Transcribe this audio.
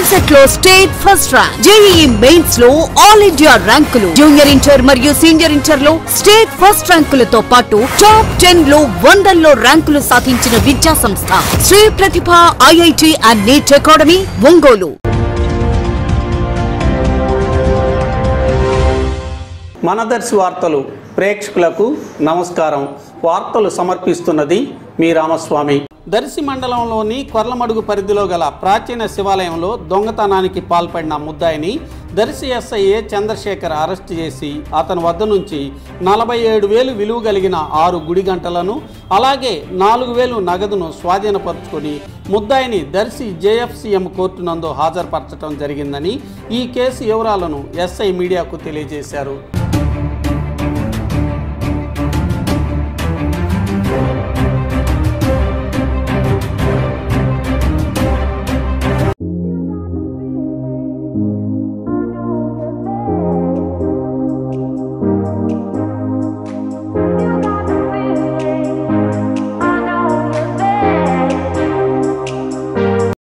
ఎంసెట్ లో state first rank JEE mains లో all India ర్యాంకులు జూనియర్ ఇంటర్ మరియు సీనియర్ ఇంటర్ లో స్టేట్ ఫస్ట్ ర్యాంకులతో పాటు టాప్ టెన్ లో వందల్లో ర్యాంకులు సాధించిన విద్యా సంస్థ Sri Prathibha IIT and NEET academy Ongole మనదర్శి వార్తలు ప్రేక్షకులకు నమస్కారం వార్తలు సమర్పిస్తున్నది మీ రామస్వామి దర్శి మండలంలోని కొర్లమడుగు పరిధిలో గల ప్రాచీన శివాలయంలో దొంగతనానికి పాల్పడిన ముద్దాయిని దర్శి ఎస్ఐఏ చంద్రశేఖర్ అరెస్ట్ చేసి అతని వద్ద నుంచి నలభై ఏడు వేలు విలువ కలిగిన ఆరు గుడి గంటలను అలాగే నాలుగు వేలు నగదును స్వాధీనపరుచుకొని ముద్దాయిని దర్శి జేఎఫ్సీఎం కోర్టు నందు హాజరుపరచడం జరిగిందని ఈ కేసు వివరాలను ఎస్ఐ మీడియాకు తెలియజేశారు